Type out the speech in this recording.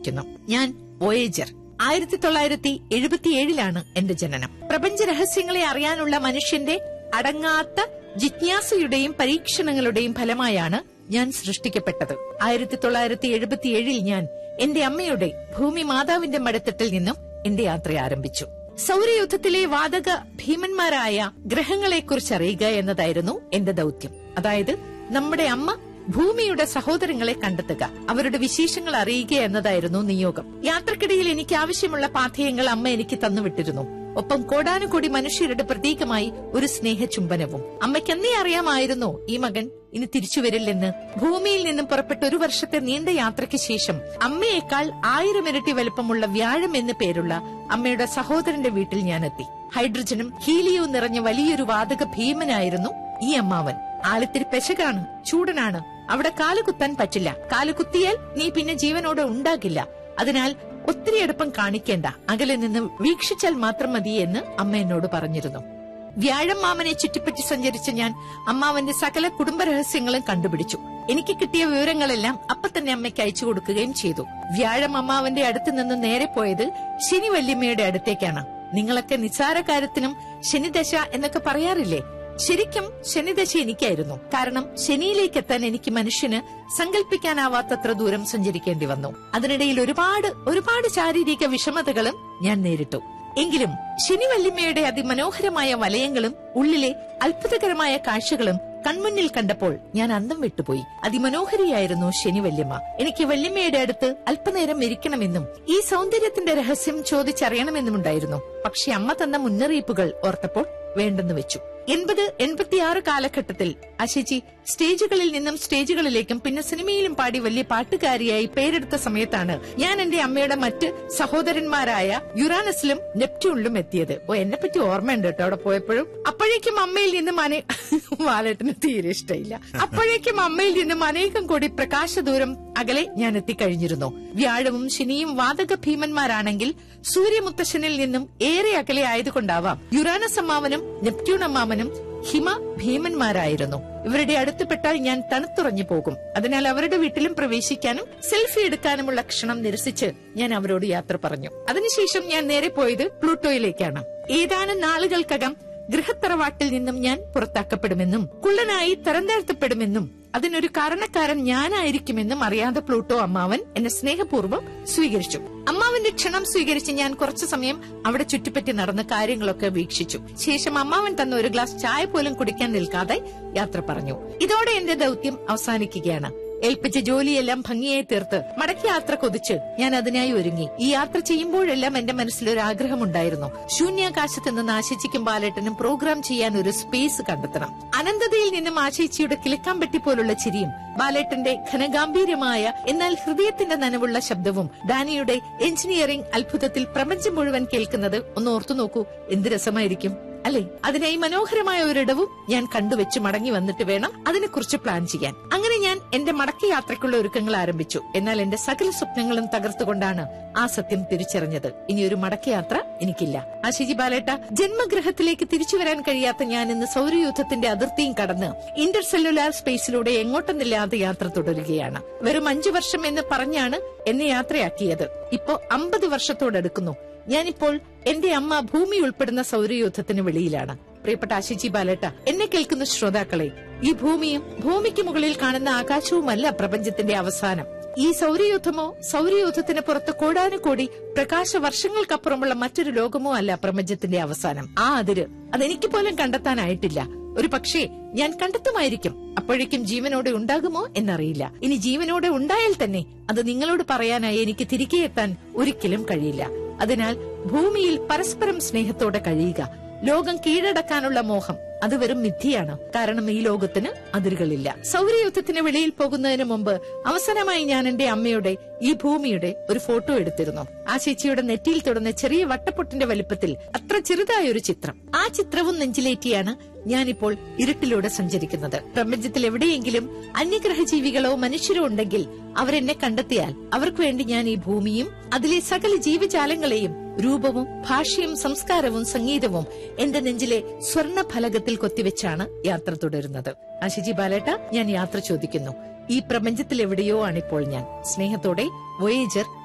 ആരംഭിക്കുന്നു ഞാൻ വോയേജർ ആയിരത്തി തൊള്ളായിരത്തി എഴുപത്തിയേഴിലാണ് എന്റെ ജനനം പ്രപഞ്ച രഹസ്യങ്ങളെ അറിയാനുള്ള മനുഷ്യന്റെ അടങ്ങാത്ത ജിജ്ഞാസയുടെയും പരീക്ഷണങ്ങളുടെയും ഫലമായാണ് ഞാൻ സൃഷ്ടിക്കപ്പെട്ടത് ആയിരത്തി തൊള്ളായിരത്തി എഴുപത്തിയേഴിൽ ഞാൻ എന്റെ അമ്മയുടെ ഭൂമി മാതാവിന്റെ മടത്തട്ടിൽ നിന്നും എന്റെ യാത്ര ആരംഭിച്ചു സൗരയുദ്ധത്തിലെ വാതക ഭീമന്മാരായ ഗ്രഹങ്ങളെക്കുറിച്ച് അറിയുക എന്നതായിരുന്നു എന്റെ ദൗത്യം അതായത് നമ്മുടെ അമ്മ ഭൂമിയുടെ സഹോദരങ്ങളെ കണ്ടെത്തുക അവരുടെ വിശേഷങ്ങൾ അറിയുക എന്നതായിരുന്നു നിയോഗം യാത്രക്കിടയിൽ എനിക്ക് ആവശ്യമുള്ള പാഥേയങ്ങൾ അമ്മ എനിക്ക് തന്നുവിട്ടിരുന്നു ഒപ്പം കോടാനുകോടി മനുഷ്യരുടെ പ്രതീകമായി ഒരു സ്നേഹചുംബനവും അമ്മയ്ക്കെന്നേ അറിയാമായിരുന്നു ഈ മകൻ ഇനി തിരിച്ചുവരില്ലെന്ന് ഭൂമിയിൽ നിന്നും പുറപ്പെട്ട ഒരു വർഷത്തെ നീണ്ട യാത്രയ്ക്ക് ശേഷം അമ്മയേക്കാൾ ആയിരം ഇരട്ടി വലുപ്പമുള്ള വ്യാഴം എന്ന് പേരുള്ള അമ്മയുടെ സഹോദരന്റെ വീട്ടിൽ ഞാൻ എത്തി ഹൈഡ്രജനും ഹീലിയവും നിറഞ്ഞ വലിയൊരു വാതക ഭീമനായിരുന്നു ഈ അമ്മാവൻ ആളിത്തിരി പെശകാണ് ചൂടനാണ് അവിടെ കാല് കുത്താൻ പറ്റില്ല കാല് കുത്തിയാൽ നീ പിന്നെ ജീവനോടെ ഉണ്ടാകില്ല അതിനാൽ ഒത്തിരി അടുപ്പം കാണിക്കേണ്ട അകലെ നിന്ന് വീക്ഷിച്ചാൽ മാത്രം മതി എന്ന് അമ്മ എന്നോട് പറഞ്ഞിരുന്നു വ്യാഴം മാമനെ ചുറ്റിപ്പറ്റി സഞ്ചരിച്ച ഞാൻ അമ്മാവന്റെ സകല കുടുംബ രഹസ്യങ്ങളും കണ്ടുപിടിച്ചു എനിക്ക് കിട്ടിയ വിവരങ്ങളെല്ലാം അപ്പൊ തന്നെ അമ്മയ്ക്ക് അയച്ചു കൊടുക്കുകയും ചെയ്തു വ്യാഴം അമ്മാവന്റെ അടുത്ത് നിന്ന് നേരെ പോയത് ശനി വല്യമ്മയുടെ അടുത്തേക്കാണ് നിങ്ങളൊക്കെ നിസ്സാര കാര്യത്തിനും ശനിദശ എന്നൊക്കെ പറയാറില്ലേ ശരിക്കും ശനിദശ എനിക്കായിരുന്നു കാരണം ശനിയിലേക്ക് എത്താൻ എനിക്ക് മനുഷ്യന് സങ്കല്പിക്കാനാവാത്തത്ര ദൂരം സഞ്ചരിക്കേണ്ടി വന്നു അതിനിടയിൽ ഒരുപാട് ഒരുപാട് ശാരീരിക വിഷമതകളും ഞാൻ നേരിട്ടു എങ്കിലും ശനി വല്യമ്മയുടെ അതിമനോഹരമായ വലയങ്ങളും ഉള്ളിലെ അത്ഭുതകരമായ കാഴ്ചകളും കൺമുന്നിൽ കണ്ടപ്പോൾ ഞാൻ അന്തം വിട്ടുപോയി അതിമനോഹരിയായിരുന്നു ശനി വല്യമ്മ എനിക്ക് വല്യമ്മയുടെ അടുത്ത് അല്പനേരം ഇരിക്കണമെന്നും ഈ സൗന്ദര്യത്തിന്റെ രഹസ്യം ചോദിച്ചറിയണമെന്നുമുണ്ടായിരുന്നു പക്ഷെ അമ്മ തന്ന മുന്നറിയിപ്പുകൾ ഓർത്തപ്പോൾ വേണ്ടെന്ന് വെച്ചു എൺപത് എൺപത്തിയാറ് കാലഘട്ടത്തിൽ അശിജി സ്റ്റേജുകളിൽ നിന്നും സ്റ്റേജുകളിലേക്കും പിന്നെ സിനിമയിലും പാടി വലിയ പാട്ടുകാരിയായി പേരെടുത്ത സമയത്താണ് ഞാൻ എന്റെ അമ്മയുടെ മറ്റ് സഹോദരന്മാരായ യുറാനസിലും നെപ്റ്റ്യൂണിലും എത്തിയത് ഓ എന്നെ പറ്റി ഓർമ്മയുണ്ട് കേട്ടോ അവിടെ പോയപ്പോഴും അപ്പോഴേക്കും അമ്മയിൽ നിന്നും അനേ വാലേട്ടന് തീരെ ഇഷ്ടമില്ല അപ്പോഴേക്കും അമ്മയിൽ നിന്നും അനേകം കോടി പ്രകാശ ദൂരം അകലെ ഞാൻ എത്തിക്കഴിഞ്ഞിരുന്നു വ്യാഴവും ശനിയും വാതക ഭീമന്മാരാണെങ്കിൽ സൂര്യമുത്തശ്ശനിൽ നിന്നും ഏറെ അകലെ ആയതുകൊണ്ടാവാം യുറാനസ് അമ്മാവനും നെപ്റ്റ്യൂൺ അമ്മാവനും ഹിമ ഭീമന്മാരായിരുന്നു ഇവരുടെ അടുത്തുപെട്ടാൽ ഞാൻ തണുത്തുറഞ്ഞു പോകും അതിനാൽ അവരുടെ വീട്ടിലും പ്രവേശിക്കാനും സെൽഫി എടുക്കാനുമുള്ള ക്ഷണം നിരസിച്ച് ഞാൻ അവരോട് യാത്ര പറഞ്ഞു അതിനുശേഷം ഞാൻ നേരെ പോയത് പ്ലൂട്ടോയിലേക്കാണ് ഏതാനും നാളുകൾക്കകം ഗൃഹത്തറവാട്ടിൽ നിന്നും ഞാൻ പുറത്താക്കപ്പെടുമെന്നും കുള്ളനായി തരം താഴ്ത്തപ്പെടുമെന്നും അതിനൊരു കാരണക്കാരൻ ഞാനായിരിക്കുമെന്നും അറിയാതെ പ്ലൂട്ടോ അമ്മാവൻ എന്നെ സ്നേഹപൂർവ്വം സ്വീകരിച്ചു അമ്മാവന്റെ ക്ഷണം സ്വീകരിച്ച് ഞാൻ കുറച്ചു സമയം അവിടെ ചുറ്റിപ്പറ്റി നടന്ന കാര്യങ്ങളൊക്കെ വീക്ഷിച്ചു ശേഷം അമ്മാവൻ തന്ന ഒരു ഗ്ലാസ് ചായ പോലും കുടിക്കാൻ നിൽക്കാതെ യാത്ര പറഞ്ഞു ഇതോടെ എന്റെ ദൗത്യം അവസാനിക്കുകയാണ് ഏൽപ്പിച്ച ജോലിയെല്ലാം ഭംഗിയായി തീർത്ത് മടക്കി യാത്ര കൊതിച്ച് ഞാൻ അതിനായി ഒരുങ്ങി ഈ യാത്ര ചെയ്യുമ്പോഴെല്ലാം എന്റെ മനസ്സിൽ ഒരു ആഗ്രഹമുണ്ടായിരുന്നു ശൂന്യാകാശത്ത് നിന്ന് ആശിച്ചിക്കും ബാലേട്ടനും പ്രോഗ്രാം ചെയ്യാൻ ഒരു സ്പേസ് കണ്ടെത്തണം അനന്തതയിൽ നിന്നും ആശിച്ചിയുടെ കിളിക്കാമ്പെട്ടി പോലുള്ള ചിരിയും ബാലേട്ടന്റെ ഘനഗാംഭീര്യമായ എന്നാൽ ഹൃദയത്തിന്റെ നനവുള്ള ശബ്ദവും ഡാനിയുടെ എഞ്ചിനീയറിംഗ് അത്ഭുതത്തിൽ പ്രപഞ്ചം മുഴുവൻ കേൾക്കുന്നത് ഒന്ന് ഓർത്തു നോക്കൂ എന്ത് രസമായിരിക്കും അല്ലെ അതിനായി മനോഹരമായ ഒരിടവും ഞാൻ കണ്ടുവച്ച് മടങ്ങി വന്നിട്ട് വേണം അതിനെക്കുറിച്ച് പ്ലാൻ ചെയ്യാൻ അങ്ങനെ ഞാൻ എന്റെ മടക്കി യാത്രയ്ക്കുള്ള ഒരുക്കങ്ങൾ ആരംഭിച്ചു എന്നാൽ എന്റെ സകല സ്വപ്നങ്ങളും തകർത്തുകൊണ്ടാണ് ആ സത്യം തിരിച്ചറിഞ്ഞത് ഇനി ഒരു മടക്കി യാത്ര എനിക്കില്ല ആശിജി ബാലേട്ട ജന്മഗ്രഹത്തിലേക്ക് തിരിച്ചു വരാൻ കഴിയാത്ത ഞാൻ ഇന്ന് സൗരയൂഥത്തിന്റെ അതിർത്തിയും കടന്ന് ഇന്റർ സെല്ലുലാർ സ്പേസിലൂടെ എങ്ങോട്ടെന്നില്ലാതെ യാത്ര തുടരുകയാണ് വെറും അഞ്ചു വർഷം എന്ന് പറഞ്ഞാണ് എന്നെ യാത്രയാക്കിയത് ഇപ്പോ അമ്പത് വർഷത്തോടടുക്കുന്നു ഞാനിപ്പോൾ എന്റെ അമ്മ ഭൂമി ഉൾപ്പെടുന്ന സൗരയൂഥത്തിന് വെളിയിലാണ് പ്രിയപ്പെട്ട ആശിജി ബാലേട്ട എന്നെ കേൾക്കുന്ന ശ്രോതാക്കളെ ഈ ഭൂമിയും ഭൂമിക്ക് മുകളിൽ കാണുന്ന ആകാശവുമല്ല പ്രപഞ്ചത്തിന്റെ അവസാനം ഈ സൗരയൂഥമോ സൗരയൂഥത്തിന് പുറത്ത് കോടാനുകോടി പ്രകാശ വർഷങ്ങൾക്കപ്പുറമുള്ള മറ്റൊരു ലോകമോ അല്ല പ്രപഞ്ചത്തിന്റെ അവസാനം ആ അതിര് അതെനിക്ക് പോലും കണ്ടെത്താനായിട്ടില്ല ഒരു പക്ഷേ ഞാൻ കണ്ടെത്തുമായിരിക്കും അപ്പോഴേക്കും ജീവനോടെ ഉണ്ടാകുമോ എന്നറിയില്ല ഇനി ജീവനോടെ ഉണ്ടായാൽ തന്നെ അത് നിങ്ങളോട് പറയാനായി എനിക്ക് തിരികെ എത്താൻ ഒരിക്കലും കഴിയില്ല അതിനാൽ ഭൂമിയിൽ പരസ്പരം സ്നേഹത്തോടെ കഴിയുക ലോകം കീഴടക്കാനുള്ള മോഹം അത് വെറും മിഥ്യയാണ് കാരണം ഈ ലോകത്തിന് അതിരുകളില്ല സൗരയുദ്ധത്തിന് വെളിയിൽ പോകുന്നതിന് മുമ്പ് അവസാനമായി ഞാൻ എന്റെ അമ്മയുടെ ഈ ഭൂമിയുടെ ഒരു ഫോട്ടോ എടുത്തിരുന്നു ആ ചേച്ചിയുടെ നെറ്റിയിൽ തൊടുന്ന ചെറിയ വട്ടപ്പൊട്ടിന്റെ വലിപ്പത്തിൽ അത്ര ചെറുതായ ഒരു ചിത്രം ആ ചിത്രവും നെഞ്ചിലേറ്റിയാണ് ഞാനിപ്പോൾ ഇരുട്ടിലൂടെ സഞ്ചരിക്കുന്നത് പ്രപഞ്ചത്തിൽ എവിടെയെങ്കിലും അന്യഗ്രഹ ജീവികളോ മനുഷ്യരോ ഉണ്ടെങ്കിൽ അവരെന്നെ കണ്ടെത്തിയാൽ അവർക്ക് വേണ്ടി ഞാൻ ഈ ഭൂമിയും അതിലെ സകല ജീവജാലങ്ങളെയും രൂപവും ഭാഷയും സംസ്കാരവും സംഗീതവും എന്റെ നെഞ്ചിലെ സ്വർണ്ണ ഫലകത്തിൽ കൊത്തിവെച്ചാണ് യാത്ര തുടരുന്നത് ആശിജി ബാലേട്ട ഞാൻ യാത്ര ചോദിക്കുന്നു ഈ പ്രപഞ്ചത്തിൽ എവിടെയോ ആണിപ്പോൾ ഞാൻ സ്നേഹത്തോടെ വോയേജർ